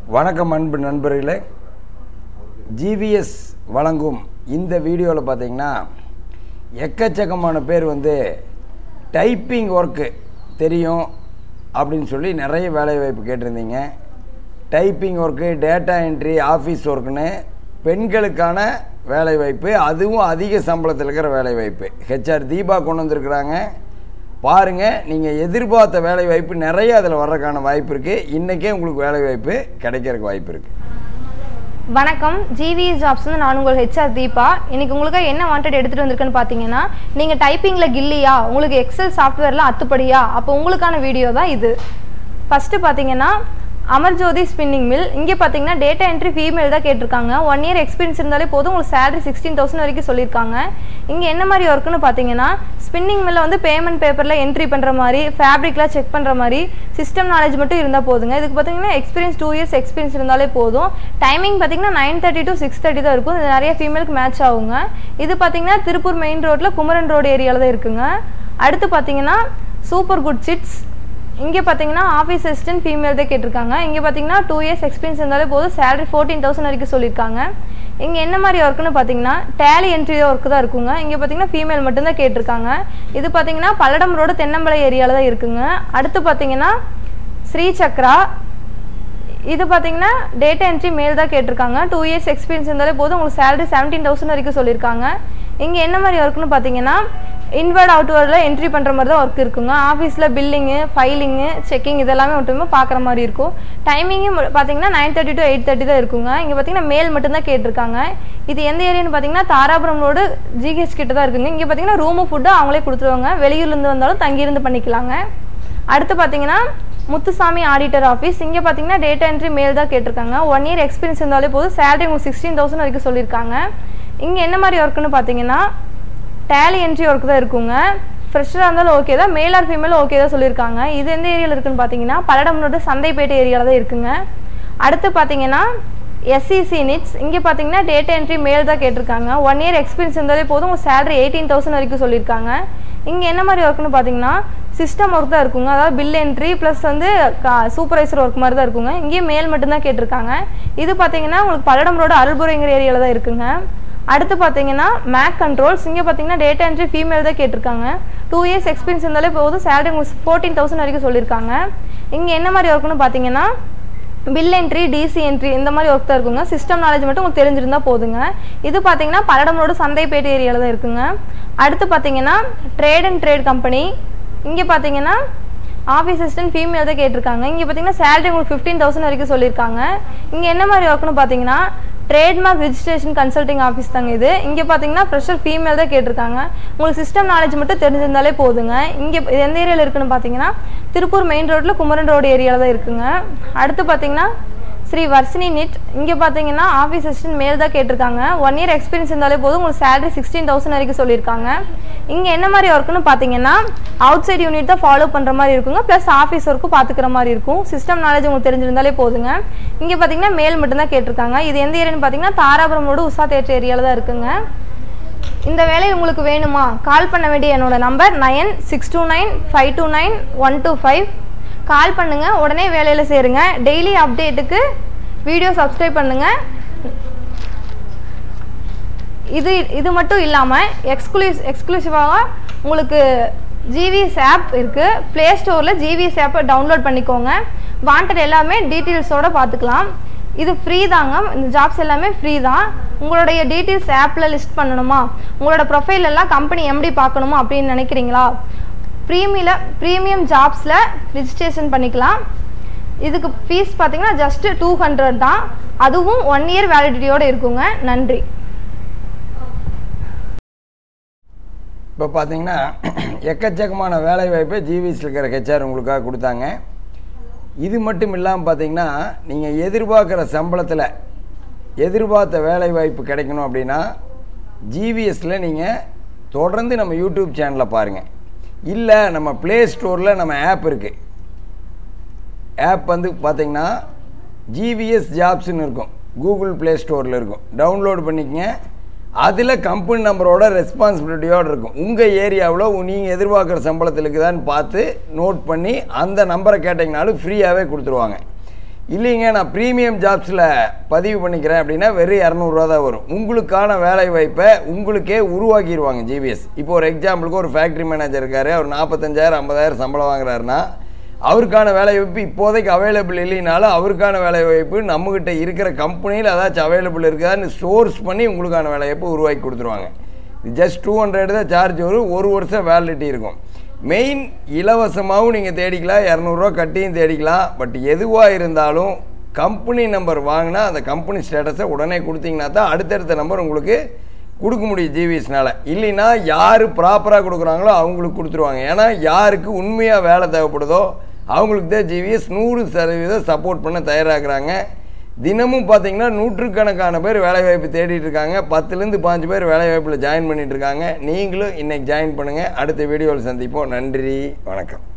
வணக்கம் அன்பு நண்பர்களே ஜிவிஎஸ் வழங்கும் இந்த வீடியோவில் பார்த்தீங்கன்னா எக்கச்சக்கமான பேர் வந்து டைப்பிங் ஒர்க்கு தெரியும் அப்படின்னு சொல்லி நிறைய வேலைவாய்ப்பு கேட்டிருந்தீங்க typing work data entry office ஒர்க்குன்னு பெண்களுக்கான வேலைவாய்ப்பு அதுவும் அதிக சம்பளத்தில் இருக்கிற வேலைவாய்ப்பு ஹெச்ஆர் தீபா கொண்டு வந்திருக்கிறாங்க பாருங்கள் நீங்கள் எதிர்பார்த்த வேலை வாய்ப்பு நிறைய அதில் வர்றதுக்கான வாய்ப்பு இருக்குது இன்றைக்கே உங்களுக்கு வேலை வாய்ப்பு கிடைக்கிறதுக்கு வாய்ப்பு இருக்குது வணக்கம் ஜிவி ஜாப்ஸ் வந்து நான் உங்கள் ஹெச்ஆர் தீபா இன்னைக்கு உங்களுக்கு என்ன வாண்டட் எடுத்துகிட்டு வந்திருக்கேன்னு பார்த்தீங்கன்னா நீங்கள் டைப்பிங்கில் கில்லியா உங்களுக்கு எக்ஸல் சாஃப்ட்வேர்லாம் அத்துப்படியா அப்போ உங்களுக்கான வீடியோ தான் இது ஃபஸ்ட்டு பார்த்தீங்கன்னா அமர்ஜோதி ஸ்பின்னிங் மில் இங்கே பார்த்தீங்கன்னா டேட்டா என்ட்ரி ஃபீமேல் தான் கேட்டிருக்காங்க ஒன் இயர் எக்ஸ்பீரியன்ஸ் இருந்தாலே போதும் உங்களுக்கு சேலரி சிக்ஸ்டீன் தௌசண்ட் வரைக்கும் சொல்லியிருக்காங்க இங்கே என்ன மாதிரி ஒர்க்குன்னு பார்த்தீங்கன்னா ஸ்பின்னிங் மில்ல வந்து பேமெண்ட் பேப்பரில் என்ட்ரி பண்ணுற மாதிரி ஃபேப்ரிக்லாம் செக் பண்ணுற மாதிரி சிஸ்டம் நாலேஜ் மட்டும் இருந்தால் போதுங்க இதுக்கு பார்த்தீங்கன்னா எக்ஸ்பீரியன்ஸ் டூ இயர்ஸ் எக்ஸ்பீரியன்ஸ் இருந்தாலே போதும் டைமிங் பார்த்தீங்கன்னா nine thirty to six thirty தான் இருக்கும் இது நிறைய ஃபீமேலுக்கு மேட்ச் ஆகுங்க இது பார்த்தீங்கன்னா திருப்பூர் மெயின் ரோட்டில் குமரன் ரோடு ஏரியாவில் தான் இருக்குங்க அடுத்து பார்த்தீங்கன்னா சூப்பர் குட் சிட்ஸ் இங்கே பார்த்தீங்கன்னா ஆஃபீஸ் அசிஸ்டன்ட் ஃபீமேல் தான் கேட்டிருக்காங்க இங்கே பார்த்தீங்கன்னா டூ இயர்ஸ் எக்ஸ்பீரியன்ஸ் இருந்தாலே போதும் சேலரி ஃபோர்டீன் தௌசண்ட் வரைக்கும் சொல்லியிருக்காங்க இங்கே என்ன மாதிரி ஒர்க்குன்னு பார்த்தீங்கன்னா டேலி என்ட்ரி ஒர்க்கு தான் இருக்குங்க இங்கே பார்த்தீங்கன்னா ஃபீமேல் மட்டும்தான் கேட்டிருக்காங்க இது பார்த்தீங்கன்னா பல்லடம் ரோடு தென்னம்பலை ஏரியாவில் தான் இருக்குங்க அடுத்து பார்த்தீங்கன்னா ஸ்ரீ சக்ரா இது பார்த்தீங்கன்னா டேட்டா என்ட்ரி மேல் தான் கேட்டிருக்காங்க டூ இயர்ஸ் எக்ஸ்பீரியன்ஸ் இருந்தாலே போதும் உங்களுக்கு சேலரி செவன்டீன் தௌசண்ட் வரைக்கும் சொல்லியிருக்காங்க இங்கே என்ன மாதிரி ஒர்க்குன்னு பார்த்தீங்கன்னா இன்வர்ட் அவுட்வர்டில் என்ட்ரி பண்ணுற மாதிரி தான் ஒர்க் இருக்குங்க ஆஃபீஸில் பில்லிங்கு ஃபைலிங்கு செக்கிங் இதெல்லாமே மட்டுமே பார்க்குற மாதிரி இருக்கும் டைமிங்கு பார்த்தீங்கன்னா nine thirty to eight thirty தான் இருக்குங்க இங்கே பார்த்தீங்கன்னா மேல் மட்டும்தான் கேட்டிருக்காங்க இது எந்த ஏரியான்னு பார்த்தீங்கன்னா தாராபுரம் ரோடு ஜிஹெச் கிட்ட தான் இருக்குங்க இங்கே பார்த்தீங்கன்னா ரூமு ஃபுட்டு அவங்களே கொடுத்துருவாங்க வெளியூர்லேருந்து வந்தாலும் தங்கியிருந்து பண்ணிக்கலாங்க அடுத்து பார்த்தீங்கன்னா முத்துசாமி ஆடிட்டர் ஆஃபீஸ் இங்கே பார்த்தீங்கன்னா டேட்டா என்ட்ரி மேல் தான் கேட்டிருக்காங்க ஒன் இயர் எக்ஸ்பீரியன்ஸ் இருந்தாலே போதும் சேலரி உங்களுக்கு சிக்ஸ்டீன் தௌசண்ட் வரைக்கும் சொல்லியிருக்காங்க இங்கே என்ன மாதிரி ஒர்க்குன்னு பார்த்தீங்கன்னா டேலி என்ட்ரி ஒர்க் தான் இருக்குங்க ஃப்ரெஷ்ஷாக இருந்தாலும் ஓகே தான் மேல் ஆர் ஃபீமேல் ஓகே தான் சொல்லியிருக்காங்க இது எந்த ஏரியாவில் இருக்குன்னு பார்த்தீங்கன்னா பல்லடம் ரோடு சந்தைப்பேட்டை ஏரியாவில் தான் இருக்குங்க அடுத்து பார்த்தீங்கன்னா எஸ்சிசி நிட்ஸ் இங்கே பார்த்தீங்கன்னா டேட்டா என்ட்ரி மேல் தான் கேட்டிருக்காங்க ஒன் இயர் எக்ஸ்பீரியன்ஸ் இருந்தாலே போதும் உங்கள் சேலரி எயிட்டீன் தௌசண்ட் வரைக்கும் சொல்லியிருக்காங்க இங்கே என்ன மாதிரி ஒர்க்குன்னு பார்த்தீங்கன்னா சிஸ்டம் ஒர்க் தான் இருக்குங்க அதாவது பில் என்ட்ரி ப்ளஸ் வந்து சூப்பர்வைசர் ஒர்க் மாதிரி தான் இருக்குங்க இங்கேயும் மேல் மட்டும்தான் கேட்டிருக்காங்க இது பார்த்தீங்கன்னா உங்களுக்கு பல்லடம் ரோடு அருள்புரைங்கிற ஏரியாவில் தான் இருக்குங்க அடுத்து பார்த்தீங்கன்னா மேக் கண்ட்ரோல்ஸ் இங்கே பார்த்தீங்கன்னா டேட்டா என்ட்ரி ஃபீமேல் தான் கேட்டிருக்காங்க டூ இயர்ஸ் எக்ஸ்பீரியன்ஸ் இருந்தாலே போதும் சேலரி உங்களுக்கு ஃபோர்டீன் தௌசண்ட் வரைக்கும் சொல்லியிருக்காங்க இங்கே என்ன மாதிரி ஒர்க்குன்னு பார்த்தீங்கன்னா பில் என்ட்ரி டிசி என்ட்ரி இந்த மாதிரி ஒர்க் தான் இருக்குங்க சிஸ்டம் நாலேஜ் மட்டும் உங்களுக்கு தெரிஞ்சிருந்தா போதுங்க இது பார்த்தீங்கன்னா பல்லடம் ரோடு சந்தைப்பேட்டை ஏரியாவில் தான் இருக்குங்க அடுத்து பார்த்தீங்கன்னா ட்ரேட் அண்ட் ட்ரேட் கம்பெனி இங்கே பார்த்தீங்கன்னா ஆஃபீஸ் அசிஸ்டன்ட் ஃபீமேல் தான் கேட்டிருக்காங்க இங்கே பார்த்தீங்கன்னா சேலரி உங்களுக்கு ஃபிஃப்டீன் தௌசண்ட் வரைக்கும் சொல்லியிருக்காங்க இங்கே என்ன மாதிரி ஒர்க்குன்னு பார்த்தீங்கன்னா ட்ரேட்மார்க் ரிஜிஸ்ட்ரேஷன் கன்சல்டிங் ஆஃபீஸ் தாங்க இது இங்கே பார்த்தீங்கன்னா ஃப்ரெஷர் ஃபீமேல் தான் கேட்டிருக்காங்க உங்களுக்கு சிஸ்டம் நாலேஜ் மட்டும் தெரிஞ்சிருந்தாலே போதுங்க இங்கே இது எந்த ஏரியாவில் இருக்குன்னு பார்த்தீங்கன்னா திருப்பூர் மெயின் ரோட்டில் குமரன் ரோடு ஏரியாவில் தான் இருக்குங்க அடுத்து பார்த்தீங்கன்னா ஸ்ரீ வர்ஷினி நிட் இங்கே பார்த்தீங்கன்னா ஆஃபீஸ் அசிஸ்டன்ட் மேல் தான் கேட்டிருக்காங்க ஒன் இயர் எக்ஸ்பீரியன்ஸ் இருந்தாலே போதும் உங்களுக்கு சேலரி சிக்ஸ்டீன் தௌசண்ட் வரைக்கும் சொல்லியிருக்காங்க இங்கே என்ன மாதிரி ஒர்க்குன்னு பார்த்தீங்கன்னா அவுட் சைட் யூனிட் தான் ஃபாலோ பண்ணுற மாதிரி இருக்குங்க ப்ளஸ் ஆஃபீஸ் ஒர்க்கும் பார்த்துக்கிற மாதிரி இருக்கும் சிஸ்டம் நாலேஜ் உங்களுக்கு தெரிஞ்சிருந்தாலே போதுங்க இங்கே பார்த்தீங்கன்னா மேல் மட்டும்தான் கேட்டிருக்காங்க இது எந்த ஏரியான்னு பார்த்தீங்கன்னா தாராபுரம் ரோடு உஷா தேட்டர் ஏரியாவில் தான் இருக்குங்க இந்த வேலை உங்களுக்கு வேணுமா கால் பண்ண வேண்டிய என்னோட number nine six two nine five two nine one two five call பண்ணுங்கள் உடனே வேலையில் சேருங்க டெய்லி அப்டேட்டுக்கு வீடியோ சப்ஸ்கிரைப் பண்ணுங்கள் இது இது மட்டும் இல்லாமல் எக்ஸ்க்ளூஸ் எக்ஸ்க்ளூசிவாக உங்களுக்கு ஜிவிஎஸ் ஆப் இருக்குது ப்ளே ஸ்டோரில் ஜிவிஎஸ் ஆப்பை டவுன்லோட் பண்ணிக்கோங்க வாண்டட் எல்லாமே டீட்டெயில்ஸோடு பார்த்துக்கலாம் இது ஃப்ரீ தாங்க இந்த ஜாப்ஸ் எல்லாமே ஃப்ரீ தான் உங்களுடைய டீட்டெயில்ஸ் ஆப்பில் லிஸ்ட் பண்ணணுமா உங்களோட ப்ரொஃபைல் எல்லாம் கம்பெனி எம்டி பார்க்கணுமா அப்படின்னு நினைக்கிறீங்களா ப்ரீமியில் ப்ரீமியம் ஜாப்ஸில் ரிஜிஸ்ட்ரேஷன் பண்ணிக்கலாம் இதுக்கு ஃபீஸ் பார்த்தீங்கன்னா ஜஸ்ட்டு டூ ஹண்ட்ரட் தான் அதுவும் ஒன் இயர் வேலிடிட்டியோடு இருக்குங்க நன்றி இப்போ பார்த்தீங்கன்னா எக்கச்சக்கமான வேலை வாய்ப்பை ஜிவிஎஸ்ல இருக்கிற ஹெச்ஆர் உங்களுக்காக கொடுத்தாங்க இது மட்டும் இல்லாமல் பார்த்தீங்கன்னா நீங்கள் எதிர்பார்க்குற சம்பளத்தில் எதிர்பார்த்த வேலை வாய்ப்பு கிடைக்கணும் அப்படின்னா ஜிவிஎஸ்ல நீங்கள் தொடர்ந்து நம்ம யூடியூப் சேனலை பாருங்கள் இல்லை நம்ம ப்ளே ஸ்டோரில் நம்ம ஆப் இருக்குது ஆப் வந்து பார்த்தீங்கன்னா ஜிவிஎஸ் ஜாப்ஸ்னு இருக்கும் கூகுள் ப்ளே ஸ்டோரில் இருக்கும் டவுன்லோட் பண்ணிக்கங்க அதில் கம்பெனி நம்பரோட ரெஸ்பான்சிபிலிட்டியோடு இருக்கும் உங்கள் ஏரியாவில் நீங்கள் எதிர்பார்க்குற சம்பளத்தில் இருக்குதான்னு பார்த்து நோட் பண்ணி அந்த நம்பரை கேட்டிங்கனாலும் ஃப்ரீயாகவே கொடுத்துருவாங்க இல்லைங்க நான் ப்ரீமியம் ஜாப்ஸில் பதிவு பண்ணிக்கிறேன் அப்படின்னா வெறும் இரநூறுவா தான் வரும் உங்களுக்கான வேலை வாய்ப்பை உங்களுக்கே உருவாக்கிடுவாங்க ஜிவிஎஸ் இப்போ ஒரு எக்ஸாம்பிளுக்கு ஒரு ஃபேக்ட்ரி மேனேஜர் இருக்காரு அவர் நாற்பத்தஞ்சாயிரம் ஐம்பதாயிரம் சம்பளம் வாங்குறாருன்னா அவருக்கான வேலை வாய்ப்பு இப்போதைக்கு அவைலபிள் இல்லைனாலும் அவருக்கான வேலை வாய்ப்பு நம்மக்கிட்ட இருக்கிற கம்பெனியில் ஏதாச்சும் அவைலபிள் இருக்குதான்னு சோர்ஸ் பண்ணி உங்களுக்கான வேலை வாய்ப்பு உருவாக்கி கொடுத்துருவாங்க ஜஸ்ட் டூ ஹண்ட்ரட் தான் சார்ஜ் வரும் ஒரு வருஷம் வேலிடிட்டி இருக்கும் மெயின் இலவசமாகவும் நீங்கள் தேடிக்கலாம் இரநூறுவா கட்டியும் தேடிக்கலாம் பட் எதுவாக இருந்தாலும் கம்பெனி நம்பர் வாங்கினா அந்த கம்பெனி ஸ்டேட்டஸை உடனே கொடுத்தீங்கன்னா தான் அடுத்தடுத்த நம்பர் உங்களுக்கு கொடுக்க முடியும் ஜிவிஎஸ்னால இல்லைன்னா யார் ப்ராப்பராக கொடுக்குறாங்களோ அவங்களுக்கு கொடுத்துருவாங்க ஏன்னா யாருக்கு உண்மையாக வேலை தேவைப்படுதோ அவங்களுக்கு தான் ஜிவிஎஸ் நூறு சதவீதம் சப்போர்ட் பண்ண தயாராகிறாங்க தினமும் பார்த்தீங்கன்னா நூற்றுக்கணக்கான பேர் வேலைவாய்ப்பு தேடிட்டு இருக்காங்க பத்துலேருந்து பாஞ்சு பேர் வேலைவாய்ப்பில் ஜாயின் பண்ணிட்டு இருக்காங்க நீங்களும் இன்னைக்கு ஜாயின் பண்ணுங்கள் அடுத்த வீடியோவில் சந்திப்போம் நன்றி வணக்கம்